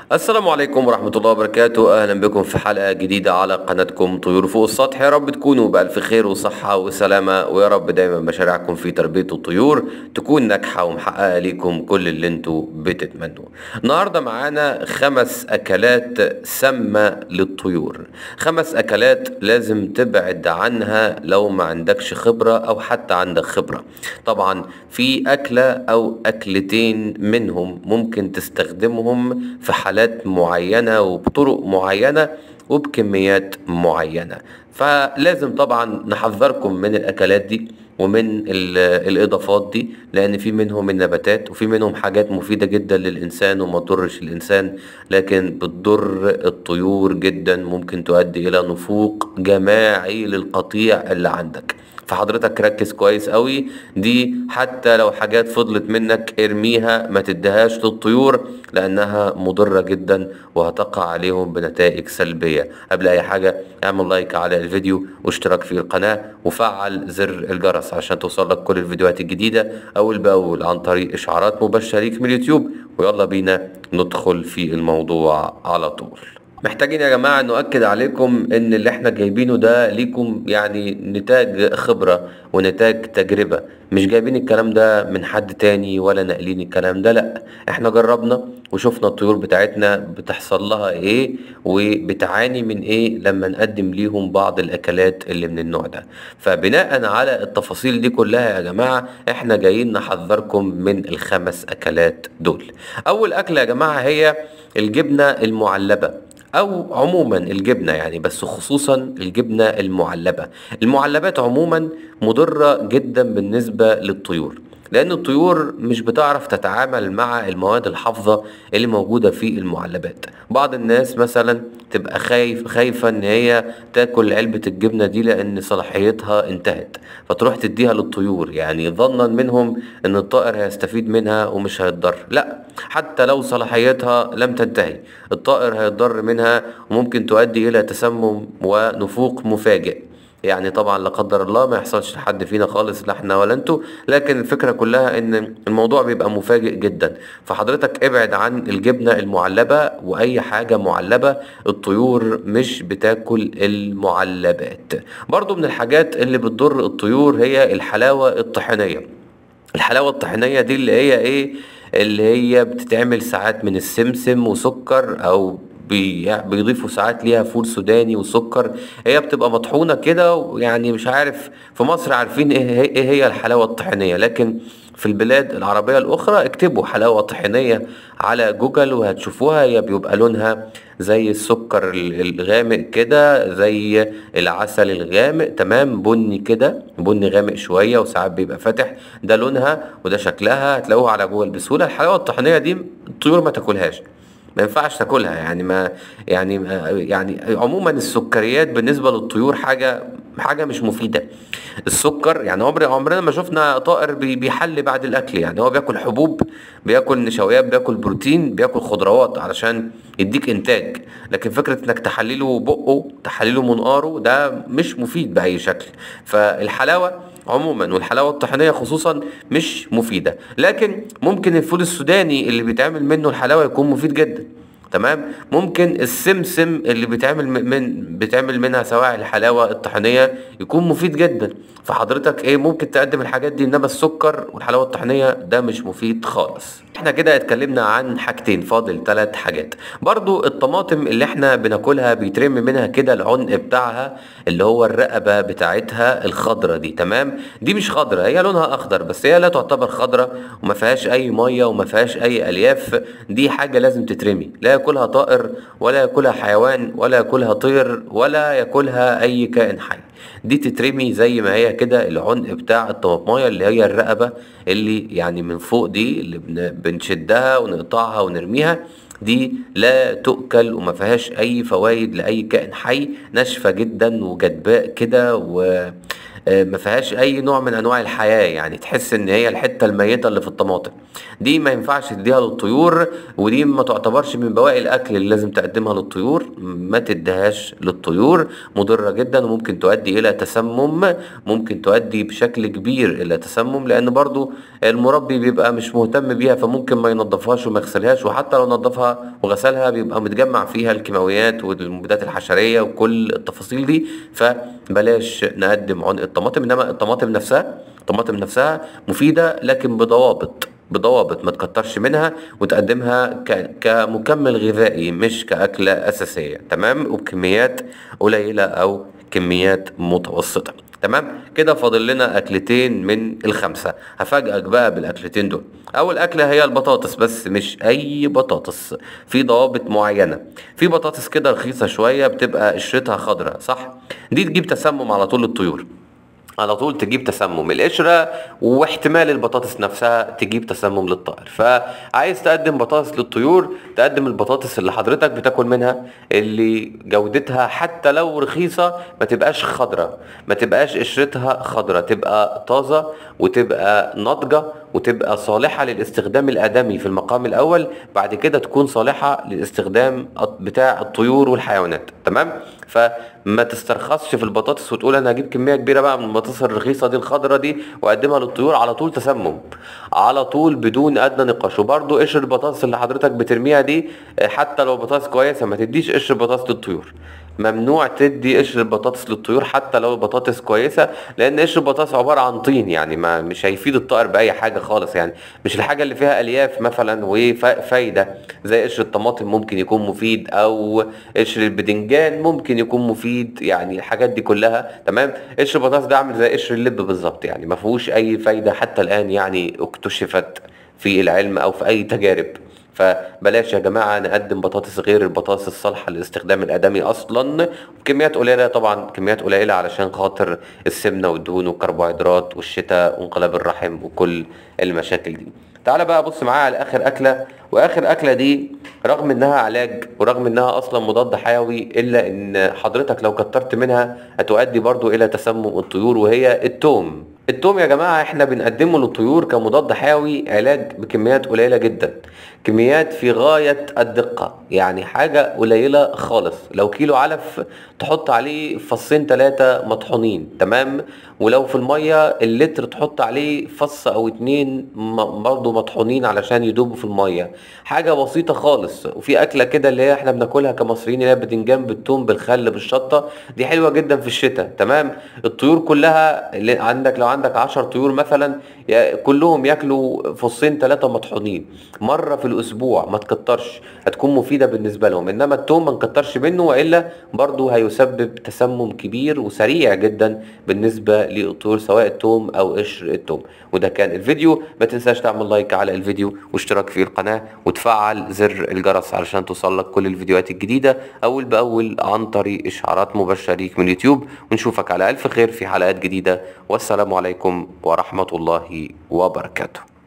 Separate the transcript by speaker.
Speaker 1: السلام عليكم ورحمة الله وبركاته أهلا بكم في حلقة جديدة على قناتكم طيور فوق السطح يا رب تكونوا بألف خير وصحة وسلامة ويا رب دايما مشاريعكم في تربية الطيور تكون ناجحة ومحققة ليكم كل اللي انتوا بتتمنوه النهاردة معانا خمس أكلات سامة للطيور خمس أكلات لازم تبعد عنها لو ما عندكش خبرة أو حتى عندك خبرة طبعا في أكلة أو أكلتين منهم ممكن تستخدمهم في حالات معينة وبطرق معينة وبكميات معينة فلازم طبعا نحذركم من الأكلات دي ومن ال- الإضافات دي لأن في منهم النباتات وفي منهم حاجات مفيدة جدا للإنسان وما تضرش الإنسان لكن بتضر الطيور جدا ممكن تؤدي إلى نفوق جماعي للقطيع اللي عندك فحضرتك ركز كويس قوي دي حتى لو حاجات فضلت منك ارميها ما تديهاش للطيور لانها مضرة جدا وهتقع عليهم بنتائج سلبية قبل اي حاجة اعمل لايك على الفيديو واشتراك في القناة وفعل زر الجرس عشان توصلك كل الفيديوهات الجديدة اول باول عن طريق اشعارات مباشرة ليك من اليوتيوب ويلا بينا ندخل في الموضوع على طول محتاجين يا جماعة نؤكد عليكم ان اللي احنا جايبينه ده ليكم يعني نتاج خبرة ونتاج تجربة مش جايبين الكلام ده من حد تاني ولا ناقلين الكلام ده لا احنا جربنا وشفنا الطيور بتاعتنا بتحصل لها ايه وبتعاني من ايه لما نقدم ليهم بعض الاكلات اللي من النوع ده فبناء على التفاصيل دي كلها يا جماعة احنا جايين نحذركم من الخمس اكلات دول اول اكلة يا جماعة هي الجبنة المعلبة او عموما الجبنه يعني بس خصوصا الجبنه المعلبه المعلبات عموما مضره جدا بالنسبه للطيور لان الطيور مش بتعرف تتعامل مع المواد الحافظه اللي موجوده في المعلبات بعض الناس مثلا تبقى خايف خايفه ان هي تاكل علبه الجبنه دي لان صلاحيتها انتهت فتروح تديها للطيور يعني ظنا منهم ان الطائر هيستفيد منها ومش هيتضر لا حتى لو صلاحيتها لم تنتهي الطائر هيتضر منها وممكن تؤدي الى تسمم ونفوق مفاجئ يعني طبعا لا قدر الله ما يحصلش لحد فينا خالص لا احنا ولا انتوا لكن الفكره كلها ان الموضوع بيبقى مفاجئ جدا فحضرتك ابعد عن الجبنه المعلبه واي حاجه معلبه الطيور مش بتاكل المعلبات برضو من الحاجات اللي بتضر الطيور هي الحلاوه الطحينيه الحلاوه الطحينيه دي اللي هي ايه اللي هي بتتعمل ساعات من السمسم وسكر او بي- بيضيفوا ساعات ليها فول سوداني وسكر هي بتبقى مطحونة كده ويعني مش عارف في مصر عارفين ايه هي, إيه هي الحلاوة الطحينية لكن في البلاد العربية الأخرى اكتبوا حلاوة طحينية على جوجل وهتشوفوها هي بيبقى لونها زي السكر ال- الغامق كده زي العسل الغامق تمام بني كده بني غامق شوية وساعات بيبقى فاتح ده لونها وده شكلها هتلاقوها على جوجل بسهولة الحلاوة الطحينية دي الطيور ما تاكلهاش ما ينفعش تاكلها يعني ما يعني ما يعني عموما السكريات بالنسبه للطيور حاجه حاجه مش مفيده السكر يعني عمر عمرنا ما شفنا طائر بي- بيحل بعد الاكل يعني هو بياكل حبوب بياكل نشويات بياكل بروتين بياكل خضروات علشان يديك انتاج لكن فكره انك تحلله بقه تحلله منقاره ده مش مفيد باي شكل فالحلاوه عموما والحلاوه الطحينيه خصوصا مش مفيده لكن ممكن الفول السوداني اللي بيتعمل منه الحلاوه يكون مفيد جدا تمام ممكن السمسم اللي بيتعمل م- من بيتعمل منها سواء الحلاوه الطحينيه يكون مفيد جدا فحضرتك ايه ممكن تقدم الحاجات دي انما السكر والحلاوه الطحينيه ده مش مفيد خالص احنا كده اتكلمنا عن حاجتين فاضل ثلاث حاجات برضو الطماطم اللي احنا بناكلها بيترم منها كده العنق بتاعها اللي هو الرقبه بتاعتها الخضره دي تمام دي مش خضره هي لونها اخضر بس هي لا تعتبر خضره وما فيهاش اي ميه وما فيهاش اي الياف دي حاجه لازم تترمي لا ياكلها طائر ولا ياكلها حيوان ولا ياكلها طير ولا ياكلها اي كائن حي دي تترمي زي ما هي كده العنق بتاع الطماطمايه اللي هي الرقبه اللي يعني من فوق دي اللي بن- بنشدها ونقطعها ونرميها دي لا تؤكل وما فيهاش اي فوائد لاي كائن حي ناشفه جدا وجدباء كده و آه، ما فيهاش اي نوع من انواع الحياه يعني تحس ان هي الحته الميته اللي في الطماطم دي ما ينفعش تديها للطيور ودي ما تعتبرش من بواقي الاكل اللي لازم تقدمها للطيور ما تديهاش للطيور مضره جدا وممكن تؤدي الى تسمم ممكن تؤدي بشكل كبير الى تسمم لان برضو المربي بيبقى مش مهتم بيها فممكن ما ينظفهاش وما يغسلهاش وحتى لو نظفها وغسلها بيبقى متجمع فيها الكيماويات والمبيدات الحشريه وكل التفاصيل دي فبلاش نقدم عنق الطماطم انما الطماطم نفسها الطماطم نفسها مفيده لكن بضوابط بضوابط ما تكترش منها وتقدمها ك- كمكمل غذائي مش كأكلة أساسية تمام وبكميات قليلة أو كميات متوسطة تمام كده فاضل لنا أكلتين من الخمسة هفاجئك بقى بالأكلتين دول أول أكلة هي البطاطس بس مش أي بطاطس في ضوابط معينة في بطاطس كده رخيصة شوية بتبقى قشرتها خضراء صح دي تجيب تسمم على طول للطيور على طول تجيب تسمم القشرة واحتمال البطاطس نفسها تجيب تسمم للطائر فعايز تقدم بطاطس للطيور تقدم البطاطس اللي حضرتك بتاكل منها اللي جودتها حتى لو رخيصة ما تبقاش خضرة ما تبقاش قشرتها خضرة تبقى طازة وتبقى ناضجة وتبقى صالحة للاستخدام الآدمي في المقام الأول بعد كده تكون صالحة للاستخدام بتاع الطيور والحيوانات تمام فما تسترخصش في البطاطس وتقول انا هجيب كميه كبيره بقى من البطاطس الرخيصه دي الخضره دي واقدمها للطيور على طول تسمم على طول بدون ادنى نقاش وبرده قشر البطاطس اللي حضرتك بترميها دي آه، حتى لو بطاطس كويسه ما تديش قشر بطاطس للطيور ممنوع تدي قشر البطاطس للطيور حتى لو البطاطس كويسه لان قشر البطاطس عباره عن طين يعني ما مش هيفيد الطائر باي حاجه خالص يعني مش الحاجه اللي فيها الياف مثلا وفايده زي قشر الطماطم ممكن يكون مفيد او قشر البدنجان ممكن يكون مفيد يعني الحاجات دي كلها تمام قشر البطاطس ده عامل زي قشر اللب بالظبط يعني ما فيهوش اي فايده حتى الان يعني اكتشفت في العلم او في اي تجارب فبلاش يا جماعه نقدم بطاطس غير البطاطس الصالحه للاستخدام الادمي اصلا بكميات قليله طبعا كميات قليله علشان خاطر السمنه والدهون والكربوهيدرات والشتاء وانقلاب الرحم وكل المشاكل دي تعالى بقى بص معايا على اخر اكله واخر اكله دي رغم انها علاج ورغم انها اصلا مضاد حيوي الا ان حضرتك لو كترت منها هتؤدي برضو الى تسمم الطيور وهي التوم التوم يا جماعة احنا بنقدمه للطيور كمضاد حيوي علاج بكميات قليلة جدا كميات في غاية الدقة يعني حاجة قليلة خالص لو كيلو علف تحط عليه فصين ثلاثة مطحونين تمام ولو في المية اللتر تحط عليه فص او اتنين م- برضه مطحونين علشان يدوبوا في المية حاجة بسيطة خالص وفي اكلة كده اللي هي احنا بناكلها كمصريين اللي هي بتنجان بالثوم بالخل بالشطة دي حلوة جدا في الشتاء تمام الطيور كلها اللي عندك لو عندك عشر طيور مثلا يا- كلهم ياكلوا فصين ثلاثة مطحونين مرة في الاسبوع ما تكترش هتكون مفيدة بالنسبة لهم انما التوم ما نكترش منه والا برضه هيسبب تسمم كبير وسريع جدا بالنسبة للطيور سواء التوم او قشر التوم وده كان الفيديو ما تنساش تعمل لايك على الفيديو واشتراك في القناة وتفعل زر الجرس علشان توصلك كل الفيديوهات الجديدة اول باول عن طريق اشعارات مباشرة ليك من اليوتيوب ونشوفك على الف خير في حلقات جديدة والسلام عليكم ورحمة الله وبركاته